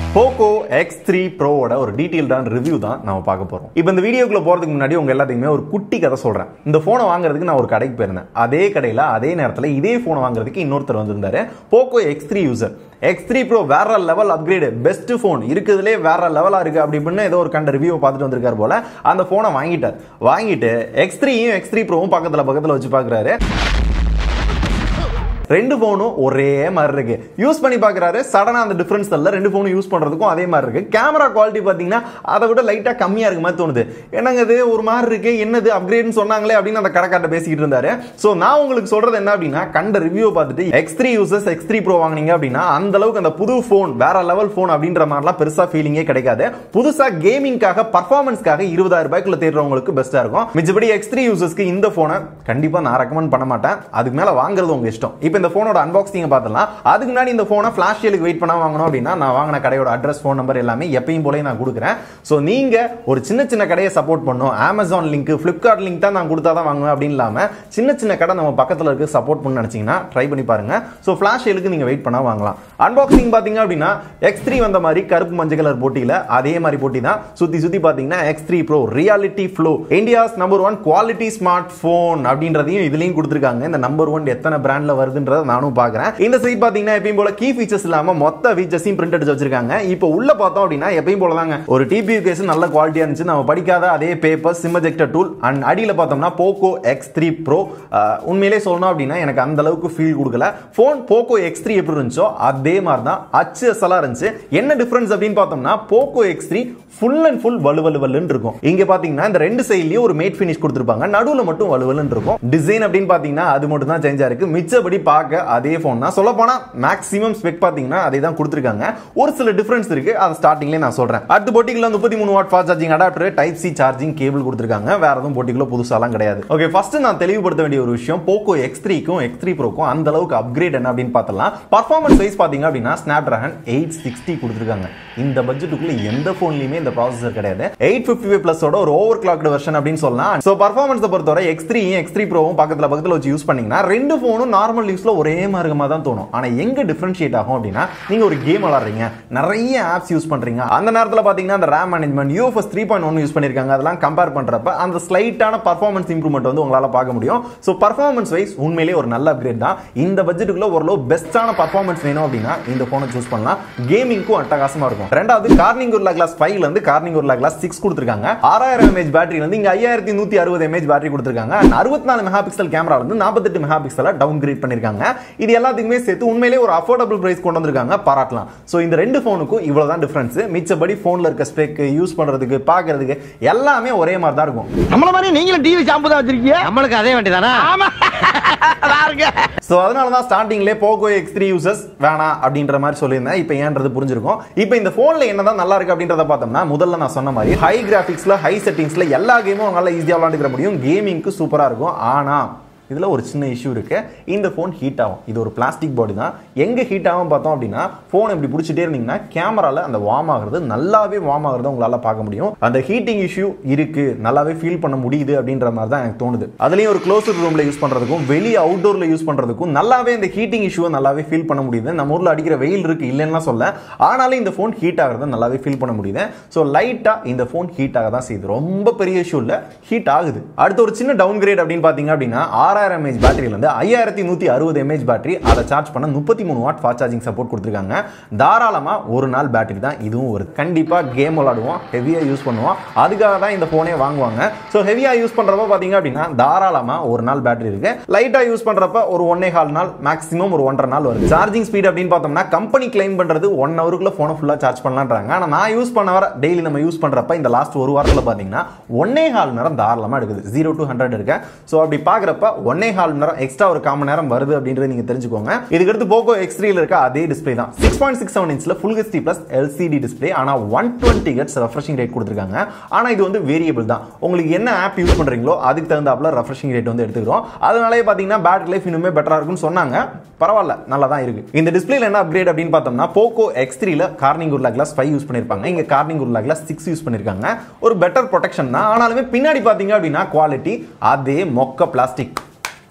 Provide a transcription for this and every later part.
Poco X three ப்ரோவோட ஒரு டீட்டெயில்டான review தான் நம்ம பார்க்க போறோம் இப்போ இந்த வீடியோக்குள்ள போறதுக்கு முன்னாடி உங்க எல்லாத்துக்குமே ஒரு குட்டி கதை சொல்றேன் இந்த போனை வாங்குறதுக்கு நான் ஒரு கடைக்கு போயிருந்தேன் அதே கடையில அதே நேரத்தில் இதே போனை வாங்குறதுக்கு இன்னொருத்தர் வந்திருந்தாரு Poco X three user X three pro வேற லெவல் அப்கிரேடு பெஸ்ட் ஃபோன் இருக்குதுலே வேற லெவலா இருக்கு அப்படி இப்படின்னு ஏதோ ஒரு கண்ட ரிவ்யூ பார்த்துட்டு வந்திருக்காரு போல அந்த போனை வாங்கிட்டார் வாங்கிட்டு எக்ஸ் த்ரீயும் எக்ஸ் த்ரீ ப்ரோவும் பக்கத்துல பக்கத்துல வச்சு பாக்குறாரு ரெண்டு ஃபோனும் ஒரே மாதிரி இருக்கு யூஸ் பண்ணி பார்க்குறாரு சடனாக அந்த டிஃபரன்ஸ் தெரியல ரெண்டு ஃபோனும் யூஸ் பண்ணுறதுக்கும் அதே மாதிரி இருக்கு கேமரா குவாலிட்டி பார்த்தீங்கன்னா அதை விட லைட்டாக கம்மியாக இருக்கு மாதிரி தோணுது என்னங்க இது ஒரு மாதிரி இருக்கு என்னது அப்கிரேட்னு சொன்னாங்களே அப்படின்னு அந்த கடைக்காட்ட பேசிக்கிட்டு இருந்தாரு ஸோ நான் உங்களுக்கு சொல்றது என்ன அப்படின்னா கண்ட ரிவ்யூ பார்த்துட்டு X three users X three pro வாங்கினீங்க அப்படின்னா அந்த அளவுக்கு அந்த புது ஃபோன் வேற லெவல் ஃபோன் அப்படின்ற மாதிரிலாம் பெருசா ஃபீலிங்கே கிடைக்காது புதுசா கேமிங்காக பர்ஃபார்மன்ஸ்க்காக இருபதாயிரம் ரூபாய்க்குள்ள தேடுறவங்களுக்கு பெஸ்ட்டா இருக்கும் மிச்சபடி எக்ஸ் த்ரீ யூசர்ஸ்க்கு இந்த ஃபோனை கண்டிப்பா நான் ரெக்கமெண்ட் பண்ண மாட்டேன் அதுக்கு மேல வாங்குறது உங்க இஷ்டம் இப்போ இந்த ஃபோனோட அன்பாக்சிங் பார்த்தலாம் அதுக்கு முன்னாடி இந்த ஃபோனை ஃபிளாஷ் சேலுக்கு வெயிட் பண்ணா வாங்கணும் அப்படின்னா நான் வாங்கின கடையோட அட்ரஸ் ஃபோன் நம்பர் எல்லாமே எப்பயும் போலயே நான் கொடுக்குறேன் ஸோ நீங்க ஒரு சின்ன சின்ன கடையை சப்போர்ட் பண்ணும் அமேசான் லிங்க் ஃபிளிப்கார்ட் லிங்க் தான் நான் கொடுத்தா தான் வாங்குவேன் அப்படின்னு இல்லாம சின்ன சின்ன கடை நம்ம பக்கத்துல இருக்கு சப்போர்ட் பண்ண நினைச்சீங்கன்னா ட்ரை பண்ணி பாருங்க ஸோ ஃபிளாஷ் சேலுக்கு நீங்க வெயிட் பண்ணா வாங்கலாம் அன்பாக்சிங் பாத்தீங்க அப்படின்னா எக்ஸ் த்ரீ வந்த மாதிரி கருப்பு மஞ்சள் கலர் போட்டியில அதே மாதிரி போட்டி தான் சுத்தி சுத்தி பாத்தீங்கன்னா X three pro reality flow India's number one quality smart phone அப்படின்றதையும் இதுலயும் கொடுத்துருக்காங்க இந்த நம்பர் ஒன் எத்தனை பிராண்ட்ல வருதுன்றத நானும் பாக்குறேன் இந்த சைட் பாத்தீங்கன்னா எப்பயும் போல கீ ஃபீச்சர்ஸ் இல்லாம மொத்த ஃபீச்சர்ஸையும் பிரிண்ட் அடிச்சு வச்சிருக்காங்க இப்போ உள்ள பார்த்தோம் அப்படின்னா எப்பயும் போல தாங்க ஒரு டிபியூ கேஸ் நல்ல குவாலிட்டியா இருந்துச்சு நம்ம படிக்காத அதே paper sim ejector tool and அடியில் பார்த்தோம்னா போக்கோ எக்ஸ் த்ரீ ப்ரோ உண்மையிலே சொல்லணும் அப்படின்னா எனக்கு அந்த அளவுக்கு ஃபீல் கொடுக்கல ஃபோன் போக்கோ எக்ஸ் த்ரீ எப்படி இருந்துச்சோ அதே மாதிரி தான் அச்சு அசலா இருந்துச்சு என்ன டிஃபரன்ஸ் அப்படின்னு பார்த்தோம்னா Poco X three full and full வலுவலுவலுன்னு இருக்கும் இங்க பாத்தீங்கன்னா இந்த ரெண்டு சைட்லயும் ஒரு மேட் ஃபினிஷ் கொடுத்துருப்பாங்க நடுவுல மட்டும் வலுவலுன்னு இருக்கும் டிசைன் அப்படின்னு பாத்தீங்கன்னா அது மட்டும் தான் சேஞ்சா இருக்கு மிச்சபடி பார்க்க அதே ஃபோன் தான் சொல்ல போனா மேக்ஸிமம் ஸ்பெக் பாத்தீங்கன்னா அதே தான் கொடுத்துருக்காங்க ஒரு சில டிஃபரன்ஸ் இருக்கு அது ஸ்டார்டிங்லேயே நான் சொல்றேன் அடுத்த போட்டிக்குள்ள முப்பத்தி மூணு watt fast charging adapter type C charging cable கொடுத்துருக்காங்க வேற எதுவும் போட்டிக்குள்ள புதுசாலாம் கிடையாது ஓகே ஃபர்ஸ்ட் நான் தெளிவுபடுத்த வேண்டிய ஒரு விஷயம் போக்கோ எக்ஸ் த்ரீக்கும் எக்ஸ் த்ரீ ப்ரோக்கும் அந்த அளவுக்கு அப்கிரேட் என்ன அப்படின்னு பார்த்தலாம் பர்ஃபார்மன்ஸ் வைஸ் பாத்தீங்க அப்படின்னா ஸ்னாப் டிராகன் எயிட் சிக்ஸ்டி கொடுத்துருக்காங்க இந்த பட்ஜெட்டுக்குள்ள எந்த போன்லயுமே இந்த ப்ராசஸர் கிடையாது எயிட் ஃபிஃப்டி ஃபைவ் பிளஸோட ஒரு ஓவர் கிளாக்டு வெர்ஷன் அப்படின்னு சொல்லலாம் ஸோ பர்ஃபார்மன்ஸ் பொறுத்தவரை எக்ஸ் த்ரீ எக்ஸ் த்ரீ ப்ரோவும் பக்கத்துல பக்கத்துல வச்சு யூஸ் பண்ணீங்கன்னா ரெண்டு ஃபோனும் நார்மல் யூஸ்ல ஒரே மார்க்கமா தான் தோணும் ஆனா எங்க டிஃபரன்ஷியேட் ஆகும் அப்படின்னா நீங்க ஒரு கேம் விளாடுறீங்க நிறைய ஆப்ஸ் யூஸ் பண்றீங்க அந்த நேரத்தில் பாத்தீங்கன்னா அந்த RAM management UFS three point one use பண்ணிருக்காங்க அதெல்லாம் கம்பேர் பண்றப்ப அந்த ஸ்லைட்டான பர்ஃபார்மன்ஸ் இம்ப்ரூவ்மெண்ட் வந்து உங்களால பார்க்க முடியும் ஸோ பர்ஃபார்மன்ஸ் வைஸ் உண்மையிலேயே ஒரு நல்ல அப்கிரேட் தான் இந்த பட்ஜெட்டுக்குள்ள ஓரளவு பெஸ்டான பர்ஃபார்மன்ஸ் வேணும் அப்படின்னா இந்த போனை சூஸ் பண்ணலாம் கேமிங்க்கும் அட்டகாசமா இருக்கும் ரெண்டாவது கார்னிங் உருளா கிளாஸ் ஃபைவ்ல இருந்து கார்னிங் உருளா கிளாஸ் சிக்ஸ் கொடுத்துருக்காங்க ஆறாயிரம் எம்ஏஹெச் பேட்டரி வந்து இங்க ஐயாயிரத்தி நூத்தி அறுபது எம்ஏஹெச் பேட்டரி கொடுத்துருக்காங்க அறுபத்தி நாலு மெகா பிக்சல் கேமரா வந்து நாற்பத்தெட்டு மெகா பிக்சலா டவுன் கிரேட் பண்ணிருக்காங்க இது எல்லாத்துக்குமே சேர்த்து உண்மையிலேயே ஒரு அஃபோர்டபுள் பிரைஸ் கொண்டு வந்திருக்காங்க பாராட்டலாம் ஸோ இந்த ரெண்டு ஃபோனுக்கும் இவ்வளவுதான் டிஃபரன்ஸ் மிச்சபடி ஃபோன்ல இருக்க ஸ்பெக் யூஸ் பண்றதுக்கு பாக்குறதுக்கு எல்லாமே ஒரே மாதிரி தான் இருக்கும் நம்மள மாதிரி நீங்களும் டிவி ஷாம்பு தான் வச்சிருக்கீங்க நம்மளுக்கு அதே வேண்டியதானா ஆமா பாருங்க ஸோ அதனால தான் ஸ்டார்டிங்லேயே போகோ எக்ஸ் த்ரீ யூசர்ஸ் வேணாம் அப்படின்ற மாதிரி சொல்லியிருந்தேன் இப்போ ஏன்றது புரிஞ்சிருக்கும் இப்போ இந்த ஃபோனில் என்னதான் நல்லா இருக்கு அப்படின்றத பார்த்தோம்னா முதல்ல நான் சொன்ன மாதிரி ஹை கிராஃபிக்ஸில் ஹை செட்டிங்ஸில் எல்லா கேமும் உங்களால் ஈஸியாக விளாண்டுக்கிற முடியும் கேமிங்க்கு சூப்பராக இருக்கும் ஆனால் இதில் ஒரு சின்ன இஷ்யூ இருக்கு இந்த ஃபோன் ஹீட் ஆகும் இது ஒரு பிளாஸ்டிக் பாடி தான் எங்கே ஹீட் ஆகும் பார்த்தோம் அப்படின்னா ஃபோன் இப்படி பிடிச்சிட்டே இருந்தீங்கன்னா கேமரால அந்த வார்ம் ஆகுறது நல்லாவே வார்ம் ஆகுறத உங்களால் பார்க்க முடியும் அந்த ஹீட்டிங் இஷ்யூ இருக்கு நல்லாவே ஃபீல் பண்ண முடியுது அப்படின்ற மாதிரி தான் எனக்கு தோணுது அதுலேயும் ஒரு க்ளோஸ் ரூமில் யூஸ் பண்ணுறதுக்கும் வெளியே அவுட்டோரில் யூஸ் பண்ணுறதுக்கும் நல்லாவே இந்த ஹீட்டிங் இஷ்யூவை நல்லாவே ஃபீல் பண்ண முடியுது நம்ம ஊரில் அடிக்கிற வெயில் இருக்கு இல்லைன்னா சொல்ல ஆனாலும் இந்த ஃபோன் ஹீட் ஆகிறத நல்லாவே ஃபீல் பண்ண முடியுது ஸோ லைட்டாக இந்த ஃபோன் ஹீட் ஆக தான் செய்யுது ரொம்ப பெரிய இஷ்யூ இல்லை ஹீட் ஆகுது அடுத்து ஒரு சின்ன டவுன் கிரேட் அப்படின்னு பார்த்தீங்க அப்படின்னா ஆறாயிரம் எம்ஏஹெச் பேட்டரியிலேருந்து ஐயாயிரத்தி நூற்றி அறுபது எம்ஏஹெச் பேட்டரி அதை சார்ஜ் பண்ண முப்பத்தி மூணு வாட் ஃபாஸ்ட் சார்ஜிங் சப்போர்ட் கொடுத்துருக்காங்க தாராளமாக ஒரு நாள் பேட்டரி தான் இதுவும் ஒரு கண்டிப்பாக கேம் விளாடுவோம் ஹெவியாக யூஸ் பண்ணுவோம் அதுக்காக தான் இந்த ஃபோனே வாங்குவாங்க ஸோ ஹெவியாக யூஸ் பண்ணுறப்ப பார்த்தீங்க அப்படின்னா தாராளமாக ஒரு நாள் பேட்டரி இருக்கு லைட்டாக யூஸ் பண்ணுறப்ப ஒரு ஒன்னே கால் நாள் மேக்ஸிமம் ஒரு ஒன்றரை நாள் வருது சார்ஜிங் ஸ்பீட் அப்படின்னு பார்த்தோம்னா கம்பெனி கிளைம் பண்ணுறது ஒன் ஹவருக்குள்ள ஃபோனை ஃபுல்லாக சார்ஜ் பண்ணலான்றாங்க ஆனால் நான் யூஸ் பண்ண வர டெய்லி நம்ம யூஸ் பண்ணுறப்ப இந்த லாஸ்ட் ஒரு வாரத்தில் பார்த்தீங்கன்னா ஒன்னே கால் நேரம் தாராளமாக எடுக்குது ஜீரோ டு ஹண்ட்ரட் இருக்கு ஸோ அப்படி பார்க்குறப்ப ஒன்னே கால் மணி நேரம் எக்ஸ்ட்ரா ஒரு காமன் நேரம் வருது அப்படின்றத நீங்க தெரிஞ்சுக்கோங்க இதுக்கு அடுத்து போகோ எக்ஸ் த்ரீல இருக்க அதே டிஸ்பிளே தான் சிக்ஸ் பாயிண்ட் சிக்ஸ் செவன் இன்ச்ல full HD plus LCD display ஆனா one twenty hertz refreshing rate கொடுத்துருக்காங்க ஆனா இது வந்து வேரியபிள் தான் உங்களுக்கு என்ன ஆப் யூஸ் பண்றீங்களோ அதுக்கு தகுந்தாப்புல ரெஃப்ரெஷிங் ரேட் வந்து எடுத்துக்கிறோம் அதனாலே பாத்தீங்கன்னா பேட்டரி லைஃப் இன்னுமே பெட்டரா இருக்கும்னு சொன்னாங்க பரவாயில்ல நல்லா தான் இருக்கு இந்த டிஸ்பிளேல என்ன அப்கிரேட் அப்படின்னு பார்த்தோம்னா போக்கோ எக்ஸ் த்ரீல Corning Gorilla glass five use பண்ணிருப்பாங்க இங்க Corning Gorilla glass six use பண்ணிருக்காங்க ஒரு பெட்டர் ப்ரொடெக்ஷன் தான் ஆனாலுமே பின்னாடி பாத்தீங்க அப்படின்னா குவாலிட்டி அதே மொக்க பிளாஸ்டிக்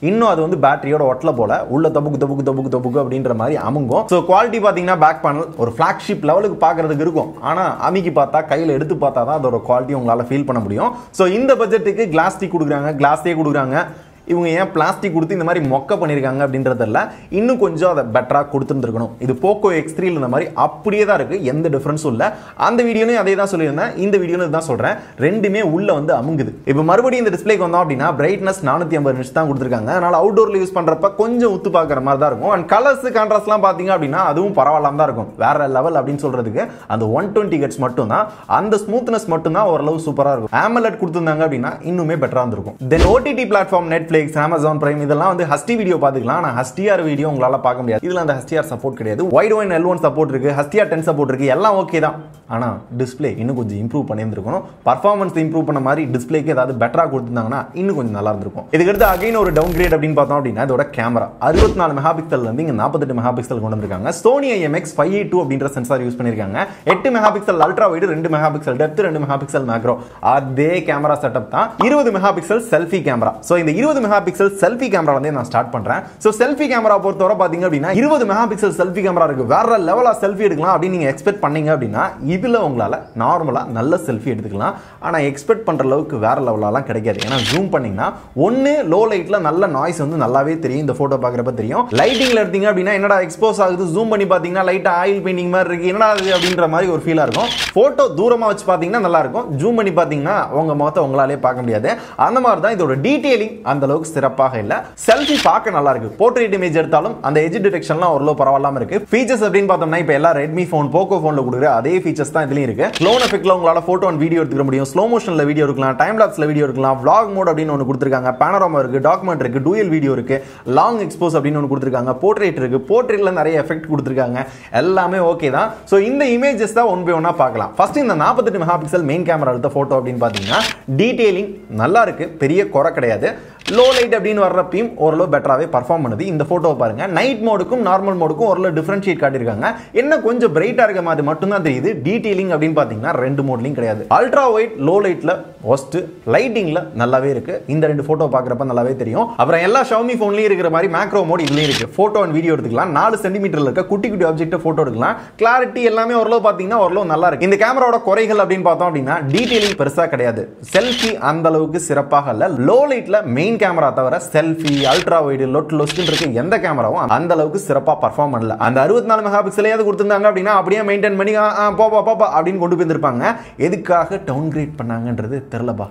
இன்னும் அது வந்து பேட்டரியோட ஒட்டல போல உள்ள தபுக்கு தபுக்கு தபுக்கு தபுக்கு அப்படின்ற மாதிரி அமுங்கும் ஸோ குவாலிட்டி பார்த்தீங்கன்னா பேக் பேனல் ஒரு ஃபிளாக்ஷிப் லெவலுக்கு பார்க்கறதுக்கு இருக்கும் ஆனால் அமுக்கி பார்த்தா கையில் எடுத்து பார்த்தா தான் அதோட குவாலிட்டி உங்களால் ஃபீல் பண்ண முடியும் ஸோ இந்த பட்ஜெட்டுக்கு கிளாஸ் டீ கொடுக்குறாங்க கிளாஸே கொடுக்குறாங்க இவங்க ஏன் பிளாஸ்டிக் கொடுத்து இந்த மாதிரி மொக்க பண்ணியிருக்காங்க அப்படின்றதில்ல இன்னும் கொஞ்சம் அதை பெட்டராக கொடுத்துருந்துருக்கணும் இது போக்கோ எக்ஸ் த்ரீல இந்த மாதிரி அப்படியே தான் இருக்குது எந்த டிஃப்ரென்ஸும் இல்லை அந்த வீடியோலையும் அதே தான் சொல்லியிருந்தேன் இந்த வீடியோவில் இதுதான் சொல்கிறேன் ரெண்டுமே உள்ள வந்து அமுங்குது இப்போ மறுபடியும் இந்த டிஸ்பிளேக்கு வந்தோம் அப்படின்னா பிரைட்னஸ் நானூற்றி ஐம்பது நிமிஷம் தான் கொடுத்துருக்காங்க அதனால் அவுட்டோரில் யூஸ் பண்ணுறப்ப கொஞ்சம் உத்து பார்க்குற மாதிரி தான் இருக்கும் அண்ட் கலர்ஸ் கான்ட்ராஸ்ட்லாம் பார்த்தீங்க அப்படின்னா அதுவும் பரவாயில்லாம தான் இருக்கும் வேற லெவல் அப்படின்னு சொல்கிறதுக்கு அந்த ஒன் டுவெண்ட்டி கட்ஸ் மட்டும் தான் அந்த ஸ்மூத்னஸ் மட்டும் தான் ஓரளவு சூப்பராக இருக்கும் AMOLED கொடுத்துருந்தாங்க அப்படின்னா இன்னுமே பெட்டராக இருந்திருக்கும் then OTT platform Netflix Amazon Prime இதெல்லாம் வந்து ஹஸ்டி வீடியோ பார்த்துக்கலாம் ஆனால் ஹஸ்டிஆர் வீடியோ உங்களால் பார்க்க முடியாது இதில் அந்த ஹஸ்டிஆர் சப்போர்ட் கிடையாது Widevine L one support இருக்கு ஹஸ்டிஆர் டென் சப்போர்ட் இருக்கு எல்லாம் ஓகே தான் ஆனால் டிஸ்ப்ளே இன்னும் கொஞ்சம் இம்ப்ரூவ் பண்ணியிருந்திருக்கணும் பர்ஃபார்மன்ஸ் இம்ப்ரூவ் பண்ண மாதிரி டிஸ்ப்ளேக்கு ஏதாவது பெட்டராக கொடுத்துருந்தாங்கன்னா இன்னும் கொஞ்சம் நல்லா இருந்திருக்கும் இதுக்கடுத்து அகைன் ஒரு டவுன் கிரேட் அப்படின்னு பார்த்தோம் அப்படின்னா இதோட கேமரா அறுபத்தி நாலு மெகா பிக்சல் வந்து இங்கே நாற்பத்தெட்டு மெகா பிக்சல் கொண்டு வந்திருக்காங்க Sony IMX five eight two அப்படின்ற சென்சார் யூஸ் பண்ணியிருக்காங்க எட்டு மெகா பிக்சல் அல்ட்ரா வைடு ரெண்டு மெகா பிக்சல் டெப்த் ரெண்டு மெகா பிக்சல் மேக்ரோ அதே கேமரா செட்டப் தான் இருபது mega pixel selfie camera so இந்த இருபது மெகா பிக்சல் செல்ஃபி கேமரா வந்து நான் ஸ்டார்ட் பண்றேன் ஸோ செல்ஃபி கேமரா பொறுத்தவரை பார்த்தீங்க அப்படின்னா இருபது மெகா பிக்சல் செல்ஃபி கேமரா இருக்கு வேற லெவலாக செல்ஃபி எடுக்கலாம் அப்படின்னு நீங்க எக்ஸ்பெக்ட் பண்ணீங்க அப்படின்னா இதுல உங்களால நார்மலா நல்ல செல்ஃபி எடுத்துக்கலாம் ஆனா எக்ஸ்பெக்ட் பண்ற அளவுக்கு வேற லெவலாலாம் கிடைக்காது ஏன்னா ஜூம் பண்ணீங்கன்னா ஒன்னு லோ லைட்ல நல்ல நாய்ஸ் வந்து நல்லாவே தெரியும் இந்த போட்டோ பார்க்குறப்ப தெரியும் லைட்டிங்ல எடுத்தீங்க அப்படின்னா என்னடா எக்ஸ்போஸ் ஆகுது ஜூம் பண்ணி பார்த்தீங்கன்னா லைட்டா ஆயில் பெயிண்டிங் மாதிரி இருக்கு என்னடா அது அப்படின்ற மாதிரி ஒரு ஃபீலா இருக்கும் போட்டோ தூரமா வச்சு பார்த்தீங்கன்னா நல்லா இருக்கும் ஜூம் பண்ணி பார்த்தீங்கன்னா உங்க முகத்தை உங்களாலே பார்க்க முடியாது அந்த மாதிரி தான் இதோட டீடைலிங் அந்த அளவுக்கு சிறப்பாக இல்ல செல்ஃபி பார்க்க நல்லா இருக்கு போர்ட்ரேட் இமேஜ் எடுத்தாலும் அந்த எஜ் டிடெக்ஷன்லாம் ஓரளவு பரவாயில்லாம இருக்கு ஃபீச்சர்ஸ் அப்படின்னு பார்த்தோம்னா இப்போ எல்லா ரெட்மி ஃபோன் போக்கோ ஃபோன்ல கொடுக்குற அதே ஃபீச்சர்ஸ் தான் இதுலயும் இருக்கு க்ளோன் எஃபெக்ட்ல உங்களால போட்டோ அண்ட் வீடியோ எடுத்துக்க முடியும் ஸ்லோ மோஷன்ல வீடியோ எடுக்கலாம் டைம் லாப்ஸ்ல வீடியோ எடுக்கலாம் vlog மோட் அப்படின்னு ஒன்று கொடுத்துருக்காங்க பேனராமா இருக்கு டாக்குமெண்ட் இருக்கு டூயல் வீடியோ இருக்கு லாங் எக்ஸ்போஸ் அப்படின்னு ஒன்று கொடுத்துருக்காங்க போர்ட்ரேட் இருக்கு போர்ட்ரேட்ல நிறைய எஃபெக்ட் கொடுத்துருக்காங்க எல்லாமே ஓகே தான் ஸோ இந்த இமேஜஸ் தான் ஒன் பை ஒன்னா பார்க்கலாம் ஃபர்ஸ்ட் இந்த நாற்பத்தெட்டு மெகா பிக்சல் மெயின் கேமரா எடுத்த போட்டோ அப்படின்னு பார்த்தீங்கன்னா டீடைலிங் நல்லா இருக்கு பெரிய குறை கிடையாது லோ லைட் அப்படின்னு வர்றப்பையும் ஓரளவு பெட்டராகவே பர்ஃபார்ம் பண்ணுது இந்த ஃபோட்டோவை பாருங்க நைட் மோடுக்கும் நார்மல் மோடுக்கும் ஓரளவு டிஃபரன்ஷியேட் காட்டியிருக்காங்க என்ன கொஞ்சம் பிரைட்டாக இருக்க மாதிரி மட்டும்தான் தெரியுது டீடைலிங் அப்படின்னு பார்த்தீங்கன்னா ரெண்டு மோட்லையும் கிடையாது அல்ட்ரா ஒயிட் லோ லைட்டில் ஒஸ்ட் லைட்டிங்கில் நல்லாவே இருக்கு இந்த ரெண்டு ஃபோட்டோ பார்க்குறப்ப நல்லாவே தெரியும் அப்புறம் எல்லா ஷவுமி ஃபோன்லையும் இருக்கிற மாதிரி மேக்ரோ மோட் இதுலேயும் இருக்கு ஃபோட்டோ அண்ட் வீடியோ எடுத்துக்கலாம் நாலு சென்டிமீட்டரில் இருக்க குட்டி குட்டி ஆப்ஜெக்ட்டை ஃபோட்டோ எடுக்கலாம் கிளாரிட்டி எல்லாமே ஓரளவு பார்த்தீங்கன்னா ஓரளவு நல்லா இருக்கு இந்த கேமராவோட குறைகள் அப்படின்னு பார்த்தோம் அப்படின்னா டீடைலிங் பெருசாக கிடையாது செல்ஃபி அந்த அளவுக்கு சிறப்பாக இல்ல லோ லைட்ல மெயின் கேமரா தவிர செல்ஃபி அல்ட்ரா வைடு லொட் லொஸ்ட்னு இருக்க எந்த கேமராவும் அந்த அளவுக்கு சிறப்பாக பர்ஃபார்ம் பண்ணல அந்த அறுபத்தி நாலு மெகா பிக்சலையாவது கொடுத்துருந்தாங்க அப்படின்னா அப்படியே மெயின்டைன் பண்ணி ஆ, ஆ, போப்பா போப்பா அப்படின்னு கொண்டு போயிருப்பாங்க எதுக்காக டவுன் கிரேட் பண்ணாங்கன்றது தெரிலப்பா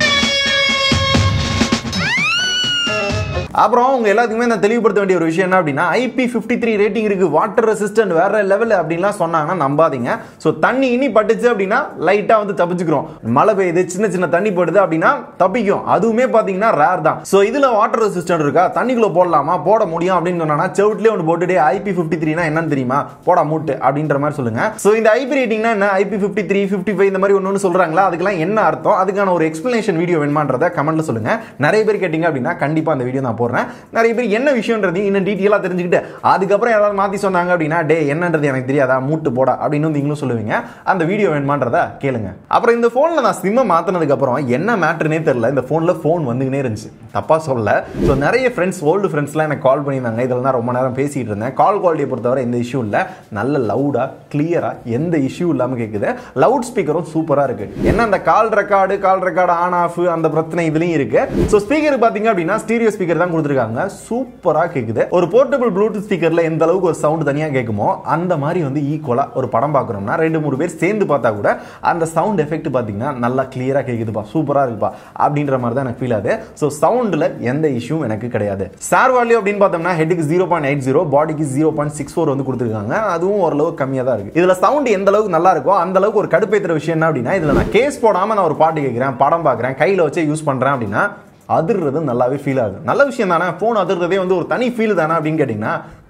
அப்புறம் உங்க எல்லாத்துக்குமே நான் தெளிவுபடுத்த வேண்டிய ஒரு விஷயம் என்ன அப்படின்னா ஐபி ஃபிஃப்டி த்ரீ ரேட்டிங் இருக்கு வாட்டர் ரெசிஸ்டன்ட் வேற லெவல் அப்படின்லாம் சொன்னாங்கன்னா நம்பாதீங்க ஸோ தண்ணி இனி பட்டுச்சு அப்படின்னா லைட்டா வந்து தப்பிச்சுக்கிறோம் மழை பெய்யுது சின்ன சின்ன தண்ணி படுது அப்படின்னா தப்பிக்கும் அதுவுமே பாத்தீங்கன்னா ரேர் தான் ஸோ இதுல வாட்டர் ரெசிஸ்டன்ட் இருக்கா தண்ணிக்குள்ள போடலாமா போட முடியும் அப்படின்னு சொன்னா செவுட்லேயே ஒன்று போட்டுட்டே ஐபி ஃபிஃப்டி த்ரீனா என்னன்னு தெரியுமா போட மூட்டு அப்படின்ற மாதிரி சொல்லுங்க ஸோ இந்த ஐபி ரேட்டிங்னா என்ன IP fifty three fifty five இந்த மாதிரி ஒன்று சொல்றாங்களா அதுக்கெல்லாம் என்ன அர்த்தம் அதுக்கான ஒரு எக்ஸ்பிளனேஷன் வீடியோ வேணுமான்றத கமெண்ட்ல சொல்லுங்க நிறைய பேர் கேட்டீங்க அப்படின்னா கண்டிப்பா அந்த வீடியோ நான் போடுறேன் நிறைய பேர் என்ன விஷயம்ன்றது இன்னும் டீட்டெயிலாக தெரிஞ்சுக்கிட்டு அதுக்கப்புறம் யாராவது மாற்றி சொன்னாங்க அப்படின்னா டே என்னன்றது எனக்கு தெரியாதா மூட்டு போட அப்படின்னு வந்து நீங்களும் சொல்லுவீங்க அந்த வீடியோ வேணுமான்றத கேளுங்க அப்புறம் இந்த ஃபோனில் நான் சிம்மை மாற்றினதுக்கு அப்புறம் என்ன மேட்ருனே தெரியல இந்த ஃபோனில் ஃபோன் வந்துக்கினே இருந்துச்சு தப்பா சொல்ல ஸோ நிறைய ஃப்ரெண்ட்ஸ் ஓல்டு ஃப்ரெண்ட்ஸ்லாம் எனக்கு கால் பண்ணியிருந்தாங்க இதில் தான் ரொம்ப நேரம் பேசிட்டு இருந்தேன் கால் குவாலிட்டியை பொறுத்தவரை எந்த இஷ்யூ இல்லை நல்ல லவுடாக கிளியராக எந்த இஷ்யூ இல்லாமல் கேட்குது லவுட் ஸ்பீக்கரும் சூப்பராக இருக்கு என்ன அந்த call record call record on off அந்த பிரச்சனை இதுலயும் இருக்கு ஸோ ஸ்பீக்கர் பார்த்தீங்க அப்படின்னா ஸ்டீரியோ ஸ்பீக்கர் தான் கொடுத்துருக்காங்க சூப்பராக கேட்குது ஒரு போர்ட்டபிள் ப்ளூடூத் ஸ்பீக்கரில் எந்த அளவுக்கு ஒரு சவுண்ட் தனியாக கேட்குமோ அந்த மாதிரி வந்து ஈக்குவலாக ஒரு படம் பார்க்குறோம்னா ரெண்டு மூணு பேர் சேர்ந்து பார்த்தா கூட அந்த சவுண்ட் எஃபெக்ட் பார்த்தீங்கன்னா நல்லா கிளியராக கேட்குதுப்பா சூப்பராக இருக்குப்பா அப்படின்ற மாதிரி தான் எனக்கு ஃபீல் ஆகுது ஸோ சவுண்டில் எந்த இஷ்யூவும் எனக்கு கிடையாது சார் வேல்யூ அப்படின்னு பார்த்தோம்னா ஹெட்டுக்கு ஜீரோ பாயிண்ட் எயிட் ஜீரோ பாடிக்கு ஜீரோ பாயிண்ட் சிக்ஸ் ஃபோர் வந்து கொடுத்துருக்காங்க அதுவும் ஓரளவு கம்மியாக தான் இருக்கு இதில் சவுண்ட் எந்த அளவுக்கு நல்லா இருக்கோ அந்த அளவுக்கு ஒரு கடுப்பேற்றுற விஷயம் என்ன அப்படின்னா இதில் நான் கேஸ் போடாமல் நான் ஒரு பாட்டு கேட்குறேன் படம் பார்க்குறேன் கையில் வச்சே யூஸ் பண்ணுறேன் அப்படின்னா அதிர்றது நல்லாவே ஃபீல் ஆகுது நல்ல விஷயம் தானே ஃபோன் அதிர்றதே வந்து ஒரு தனி ஃபீல் தானே அப்படின்னு கேட்டிங்கன்னா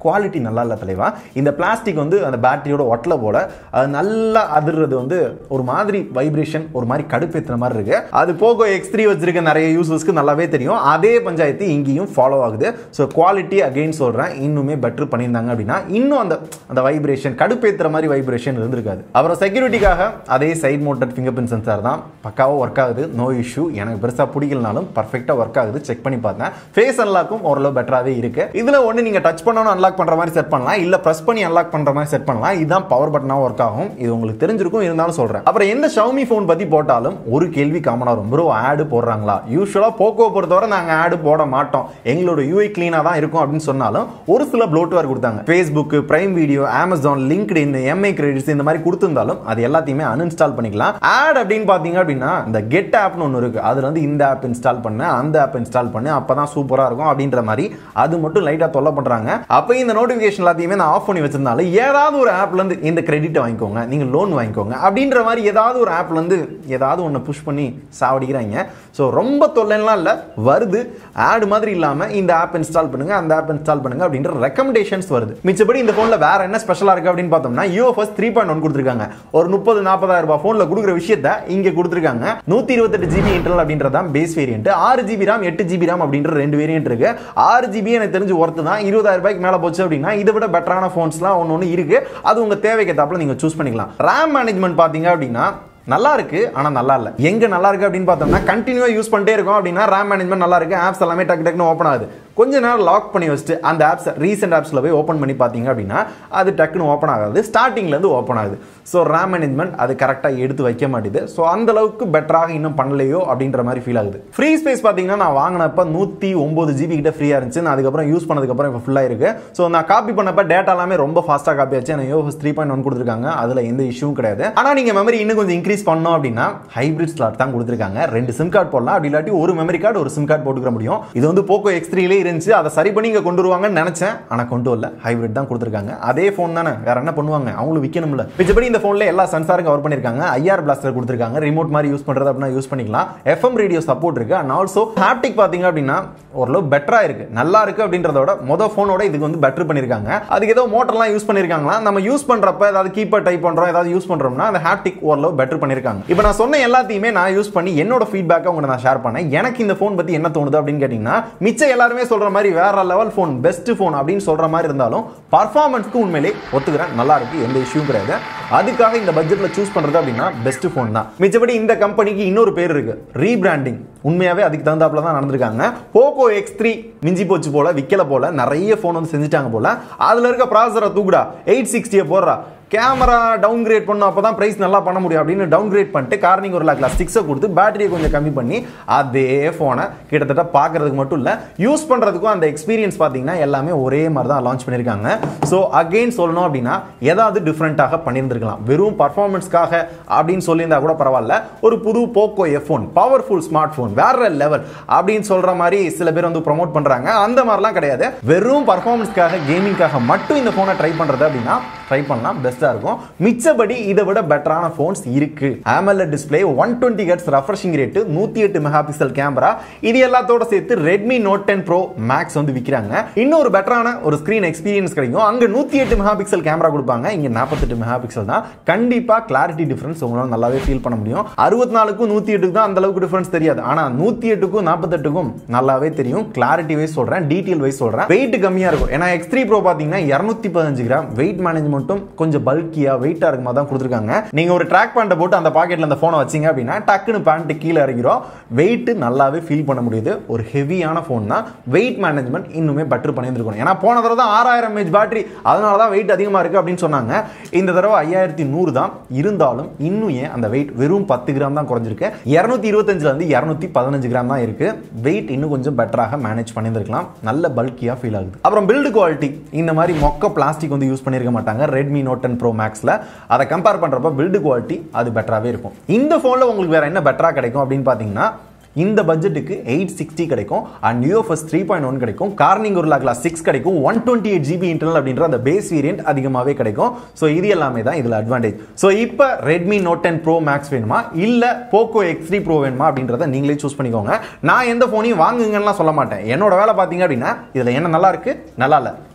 குவாலிட்டி நல்லா இல்லை தலைவா இந்த பிளாஸ்டிக் வந்து அந்த பேட்டரியோட ஒட்டல போல அது நல்லா அதிர்றது வந்து ஒரு மாதிரி வைப்ரேஷன் ஒரு மாதிரி கடுப்பேற்றுற மாதிரி இருக்கு அது போகோ எக்ஸ் த்ரீ வச்சிருக்க நிறைய யூசர்ஸ்க்கு நல்லாவே தெரியும் அதே பஞ்சாயத்து இங்கேயும் ஃபாலோ ஆகுது ஸோ குவாலிட்டி அகைன் சொல்கிறேன் இன்னுமே பெட்டர் பண்ணியிருந்தாங்க அப்படின்னா இன்னும் அந்த அந்த வைப்ரேஷன் கடுப்பேற்றுற மாதிரி வைப்ரேஷன் இருந்திருக்காது அப்புறம் செக்யூரிட்டிக்காக அதே side mounted fingerprint sensor தான் பக்காவாக ஒர்க் ஆகுது நோ இஷ்யூ எனக்கு பெருசாக பிடிக்கலனாலும் பர்ஃபெக்டாக ஒர்க் ஆகுது செக் பண்ணி பார்த்தேன் ஃபேஸ் அன்லாக்கும் ஓரளவு பெட்டராகவே இருக்கு இதில் ஒன்று நீங்கள் டச் பண்ணணும் அன்லாக் பண்ணுற மாதிரி செட் பண்ணலாம் இல்லை ப்ரெஸ் பண்ணி அன்லாக் பண்ணுற மாதிரி செட் பண்ணலாம் இதுதான் பவர் பட்டனாக ஒர்க் ஆகும் இது உங்களுக்கு தெரிஞ்சிருக்கும் இருந்தாலும் சொல்கிறேன் அப்புறம் எந்த ஷவுமி ஃபோன் பற்றி போட்டாலும் ஒரு கேள்வி காமனாக வரும் ப்ரோ ஆடு போடுறாங்களா யூஸ்வலாக போக்கோ பொறுத்தவரை நாங்கள் ஆடு போட மாட்டோம் எங்களோட யூஐ க்ளீனாக தான் இருக்கும் அப்படின்னு சொன்னாலும் ஒரு சில ப்ளோட்வேர் கொடுத்தாங்க Facebook Prime video Amazon LinkedIn Mi credits இந்த மாதிரி கொடுத்துருந்தாலும் அது எல்லாத்தையுமே அன்இன்ஸ்டால் பண்ணிக்கலாம் ஆட் அப்படின்னு பார்த்தீங்க அப்படின்னா இந்த கெட் ஆப்னு ஒன்று இருக்கு அதுல வந்து இந்த ஆப் இன்ஸ்டால் பண்ணு அந்த ஆப் இன்ஸ்டால் பண்ணு அப்பதான் சூப்பரா இருக்கும் அப்படின்ற மாதிரி அது மட்டும் லைட்டா தொல்லை பண்றாங்க அப்போ இந்த நோட்டிஃபிகேஷன் எல்லாத்தையுமே நான் ஆஃப் பண்ணி வச்சிருந்தாலும் ஏதாவது ஒரு ஆப்ல இருந்து இந்த கிரெடிட் வாங்கிக்கோங்க நீங்க லோன் வாங்கிக்கோங்க அப்படின்ற மாதிரி ஏதாவது ஒரு ஆப்ல இருந்து ஏதாவது ஒன்று புஷ் பண்ணி சாவடிக்கிறாங்க ஸோ ரொம்ப தொல்லைலாம் இல்லை வருது ஆடு மாதிரி இல்லாம இந்த ஆப் இன்ஸ்டால் பண்ணுங்க அந்த ஆப் இன்ஸ்டால் பண்ணுங்க அப்படின்ற ரெக்கமெண்டேஷன்ஸ் வருது மிச்சபடி இந்த போன்ல வேற என்ன ஸ்பெஷலா இருக்கு அப்படின்னு பார்த்தோம்னா யூஎஃப்எஸ் த்ரீ பாயிண்ட் ஒன் கொடுத்துருக்காங்க ஒரு முப்பது நாற்பதாயிரம் ரூபாய் போன்ல கொடுக்குற விஷயத்த இங்க கொடுத்துருக்காங்க நூத்தி இருபத்தெட்டு ஜிபி இன்டர்னல் அப்படின்றதான் பேஸ் வேரியன்ட் ஆறு ஜிபி ராம் எட்டு ஜிபி ராம் அப்படின்ற ரெண்டு வேரியன்ட் இருக்கு ஆறு ஜிபி எனக்கு தெரிஞ்சு ஒர்த்து தான் இருபதாயிரம் ரூபாய்க்கு மேல போச்சு அப்படின்னா இதை விட பெட்டரான போன்ஸ்லாம் ஒன்று ஒன்று இருக்கு அது உங்க தேவைக்கு ஏத்தாப்புல நீங்க சூஸ் பண்ணிக்கலாம் ரேம் மேனேஜ்மெண்ட் பாத்தீங்க அப்படின்னா நல்லா இருக்கு ஆனா நல்லா இல்ல எங்க நல்லா இருக்கு அப்படின்னு பார்த்தோம்னா கண்டினியூவா யூஸ் பண்ணிட்டே இருக்கோம் அப்படின்னா ரேம் மேனேஜ்மெண்ட் நல்லா இருக்கு ஆப்ஸ் எல்லாமே டக்கு டக்குன்னு ஓப்பன் ஆகுது கொஞ்ச நேரம் லாக் பண்ணி வச்சுட்டு அந்த ஆப்ஸ் ரீசெண்ட் ஆப்ஸில் போய் ஓப்பன் பண்ணி பார்த்தீங்க அப்படின்னா அது டக்குன்னு ஓப்பன் ஆகாது ஸ்டார்டிங்லேருந்து ஓப்பன் ஆகுது ஸோ ரேம் மேனேஜ்மெண்ட் அது கரெக்டாக எடுத்து வைக்க மாட்டேது ஸோ அந்த அளவுக்கு பெட்டராக இன்னும் பண்ணலையோ அப்படின்ற மாதிரி ஃபீல் ஆகுது ஃப்ரீ ஸ்பேஸ் பார்த்தீங்கன்னா நான் வாங்கினப்ப நூற்றி ஒம்பது ஜிபி கிட்ட ஃப்ரீயாக இருந்துச்சு நான் அதுக்கப்புறம் யூஸ் பண்ணதுக்கப்புறம் இப்போ ஃபுல்லாக இருக்கு ஸோ நான் காப்பி பண்ணப்ப டேட்டா எல்லாமே ரொம்ப ஃபாஸ்ட்டாக காப்பி ஆச்சு எனக்கு யோகஸ் த்ரீ பாயிண்ட் ஒன் கொடுத்துருக்காங்க அதில் எந்த இஷ்யூவும் கிடையாது ஆனால் நீங்கள் மெமரி இன்னும் கொஞ்சம் இன்க்ரீஸ் பண்ணோம் அப்படின்னா ஹைபிரிட் ஸ்லாட் தான் கொடுத்துருக்காங்க ரெண்டு சிம் கார்டு போடலாம் அப்படி இல்லாட்டி ஒரு மெமரி கார்டு ஒரு சிம் கார்டு போட்டுக்கிற முடியும் இது வந்து போக்கோ எக்ஸ் த்ரீலே இருந்துச்சு அதை சரி பண்ணி இங்கே கொண்டு வருவாங்கன்னு நினைச்சேன் ஆனால் கொண்டு வரல ஹைபிரிட் தான் கொடுத்துருக்காங்க அதே ஃபோன் தானே வேற என்ன பண்ணுவாங்க அவங்களுக்கு விற்கணும்ல மிச்சபடி இந்த ஃபோனில் எல்லா சென்சாரும் கவர் பண்ணியிருக்காங்க ஐஆர் பிளாஸ்டர் கொடுத்துருக்காங்க ரிமோட் மாதிரி யூஸ் பண்ணுறது அப்படின்னா யூஸ் பண்ணிக்கலாம் எஃப்எம் ரேடியோ சப்போர்ட் இருக்கு அண்ட் ஆல்சோ ஹாப்டிக் பார்த்தீங்க அப்படின்னா ஓரளவு பெட்டராக இருக்கு நல்லா இருக்கு அப்படின்றத விட மொதல் ஃபோனோட இதுக்கு வந்து பெட்டர் பண்ணியிருக்காங்க அதுக்கு ஏதோ மோட்டர்லாம் யூஸ் பண்ணியிருக்காங்களா நம்ம யூஸ் பண்ணுறப்ப ஏதாவது கீப்பர் டைப் பண்ணுறோம் ஏதாவது யூஸ் பண்ணுறோம்னா அந்த ஹாப்டிக் ஓரளவு பெட்டர் பண்ணியிருக்காங்க இப்போ நான் சொன்ன எல்லாத்தையுமே நான் யூஸ் பண்ணி என்னோட ஃபீட்பேக்கை உங்களை நான் ஷேர் பண்ணேன் எனக்கு இந்த ஃபோன் பற்றி என்ன தோணுது அப்படின்னு கேட்டிங்கன்னா மிச்சம் எல்லாருமே சொல்கிற மாதிரி வேற லெவல் ஃபோன் பெஸ்ட் ஃபோன் அப்படின்னு சொல்கிற மாதிரி இருந்தாலும் பர்ஃபார்மன்ஸ்க்கு உண்மையிலே ஒத்துக்கிறேன் நல்லா இருக்கு எந்த இஷ்யூவும் கிடையாது அதுக்காக இந்த பட்ஜெட்டில் சூஸ் பண்ணுறது அப்படின்னா பெஸ்ட் ஃபோன் தான் மிச்சபடி இந்த கம்பெனிக்கு இன்னொரு பேர் இருக்கு ரீபிராண்டிங் உண்மையாவே அதுக்கு தகுந்தாப்புல தான் நடந்திருக்காங்க போகோ எக்ஸ் த்ரீ மிஞ்சி போச்சு போல விக்கல போல நிறைய ஃபோன் வந்து செஞ்சுட்டாங்க போல அதுல இருக்க ப்ராசரை தூக்குடா எயிட் சிக்ஸ்டியை போடுறா கேமரா டவுன் கிரேட் பண்ணும் அப்போ தான் ப்ரைஸ் நல்லா பண்ண முடியும் அப்படின்னு டவுன் கிரேட் பண்ணிட்டு கார்னிங் ஒரு லாக்ல சிக்ஸை கொடுத்து பேட்டரியை கொஞ்சம் கம்மி பண்ணி அதே ஃபோனை கிட்டத்தட்ட பார்க்கறதுக்கு மட்டும் இல்லை யூஸ் பண்ணுறதுக்கும் அந்த எக்ஸ்பீரியன்ஸ் பார்த்தீங்கன்னா எல்லாமே ஒரே மாதிரி தான் லான்ச் பண்ணியிருக்காங்க ஸோ அகெயின் சொல்லணும் அப்படின்னா ஏதாவது டிஃப்ரெண்ட்டாக பண்ணியிருந்திருக்கலாம் வெறும் பர்ஃபார்மன்ஸ்க்காக அப்படின்னு சொல்லியிருந்தா கூட பரவாயில்ல ஒரு புது Poco F one powerful smart phone வேற லெவல் அப்படின்னு சொல்ற மாதிரி சில பேர் வந்து ப்ரொமோட் பண்றாங்க அந்த மாதிரிலாம் கிடையாது வெறும் பர்ஃபார்மன்ஸ்க்காக கேமிங்காக மட்டும் இந்த ஃபோனை ட்ரை பண்றது அப்படின்னா ட்ரை பண்ணலாம் பெஸ்ட்டாக இருக்கும் மிச்சபடி இதை விட பெட்டரான ஃபோன்ஸ் இருக்கு AMOLED display one twenty hertz refreshing rate நூற்றி எட்டு மெகா பிக்சல் கேமரா இது எல்லாத்தோட சேர்த்து Redmi Note ten pro max வந்து விற்கிறாங்க இன்னொரு பெட்டரான ஒரு ஸ்க்ரீன் எக்ஸ்பீரியன்ஸ் கிடைக்கும் அங்கே நூற்றி எட்டு மெகா பிக்சல் கேமரா கொடுப்பாங்க இங்கே நாற்பத்தெட்டு மெகா பிக்சல் தான் கண்டிப்பாக கிளாரிட்டி டிஃபரன்ஸ் உங்களால் நல்லாவே ஃபீல் பண்ண முடியும் அறுபத்தி நாலுக்கும் நூற்றி எட்டுக்கு தான் அந்த அளவுக்கு டிஃபரன்ஸ் தெரியாது ஆனால் நூற்றி எட்டுக்கும் நாற்பத்தெட்டுக்கும் நல்லாவே தெரியும் கிளாரிட்டி வைஸ் சொல்கிறேன் டீட்டெயில் வைஸ் சொல்கிறேன் வெயிட் கம்மியாக இருக்கும் ஏன்னா எக்ஸ் த்ரீ ப்ரோ பார்த்தீங்கன்னா இரநூத்தி பதினஞ்சு கிராம் வெயிட் மேனேஜ்மெண்ட்டும் கொஞ்சம் பல்கியாக வெயிட்டாக இருக்க மாதிரி தான் கொடுத்துருக்காங்க நீங்கள் ஒரு ட்ராக் பேண்ட்டை போட்டு அந்த பாக்கெட்டில் அந்த ஃபோனை வச்சீங்க அப்படின்னா டக்குன்னு பேண்ட் கீழே இறங்கிரும் வெயிட் நல்லாவே ஃபீல் பண்ண முடியுது ஒரு ஹெவியான ஃபோன் தான் வெயிட் மேனேஜ்மெண்ட் இன்னுமே பெட்டர் பண்ணியிருந்துருக்கணும் ஏன்னா போன தடவை தான் ஆறாயிரம் எம்ஏஹெச் பேட்டரி அதனால தான் வெயிட் அதிகமாக இருக்குது அப்படின்னு சொன்னாங்க இந்த தடவை ஐயாயிரத்தி நூறு தான் இருந்தாலும் இன்னும் ஏன் அந்த வெயிட் வெறும் பத்து கிராம் தான் குறைஞ்சிருக்கு இரநூத்தி இருபத்தஞ்சிலேருந்து இரநூத்தி பதினஞ்சு கிராம் தான் இருக்கு வெயிட் இன்னும் கொஞ்சம் பெட்டராக மேனேஜ் பண்ணியிருந்திருக்கலாம் நல்ல பல்கியாக ஃபீல் ஆகுது அப்புறம் பில்டு குவாலிட்டி இந்த மாதிரி மொக்க பிளாஸ்டிக் வந்து யூஸ் பண்ணியிருக்க மாட்டாங்க ரெட்மி நோட் டென் ப்ரோ மேக்ஸில் அதை கம்பேர் பண்ணுறப்ப பில்டு குவாலிட்டி அது பெட்டராகவே இருக்கும் இந்த ஃபோனில் உங்களுக்கு வேற என்ன பெட்டராக கிடைக்கும் அப்படின்னு பார்த்தீங்கன்னா இந்த பட்ஜெட்டுக்கு எயிட் சிக்ஸ்டி கிடைக்கும் and UFS three point one கிடைக்கும் கார்னிங் ஒரு லாக்லா சிக்ஸ் கிடைக்கும் one twenty eight GB internal அப்படின்ற அந்த பேஸ் வேரியன்ட் அதிகமாகவே கிடைக்கும் ஸோ இது எல்லாமே தான் இதில் அட்வான்டேஜ் ஸோ இப்போ Redmi Note ten pro max வேணுமா இல்லை போக்கோ எக்ஸ் த்ரீ ப்ரோ வேணுமா அப்படின்றத நீங்களே சூஸ் பண்ணிக்கோங்க நான் எந்த ஃபோனையும் வாங்குங்கலாம் சொல்ல மாட்டேன் என்னோட வேலை பார்த்தீங்க அப்படின்னா இதில் என்ன நல்லா இருக்கு நல்லா இல்லை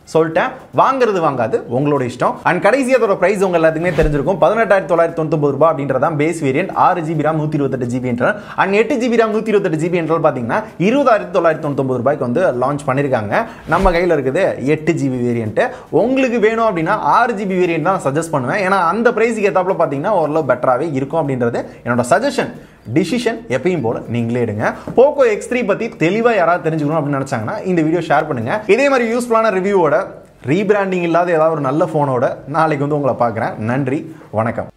சொல்லிட்டேன் வாங்குறது வாங்காது உங்களோட இஷ்டம் அண்ட் கடைசி அதோட பிரைஸ் உங்க எல்லாத்துக்குமே தெரிஞ்சிருக்கும் பதினெட்டாயிரத்தி தொள்ளாயிரத்தி தொண்ணூத்தி ரூபாய் அப்படின்றதான் பேஸ் வேரியன்ட் ஆறு ஜிபி ராம் நூத்தி இருபத்தெட்டு ஜிபி என்ற அண்ட் எட்டு ஜிபி ராம் நூத்தி இருபத்தெட்டு ஜிபி என்றால் பாத்தீங்கன்னா இருபதாயிரத்தி தொள்ளாயிரத்தி தொண்ணூத்தி ரூபாய்க்கு வந்து லான்ச் பண்ணிருக்காங்க நம்ம கையில இருக்குது எட்டு ஜிபி வேரியன்ட் உங்களுக்கு வேணும் அப்படின்னா ஆறு ஜிபி வேரியன்ட் தான் சஜஸ்ட் பண்ணுவேன் ஏன்னா அந்த பிரைஸுக்கு ஏத்தாப்புல பாத்தீங்கன்னா ஓரளவு பெட்டராகவே இருக்கும் அப்படின்றது என்னோட சஜஷன் டிசிஷன் எப்பயும் போல நீங்களே எடுங்க போக்கோ எக்ஸ் த்ரீ பத்தி தெளிவா யாராவது தெரிஞ்சுக்கணும் அப்படின்னு நினைச்சாங்கன்னா இந்த வீடியோ ஷேர் பண்ணுங்க இதே மாதிரி யூஸ்ஃபுல்லான ரிவ்யூவோட ரீபிராண்டிங் இல்லாத ஏதாவது ஒரு நல்ல ஃபோனோட நாளைக்கு வந்து உங்களை பார்க்குறேன் நன்றி வணக்கம்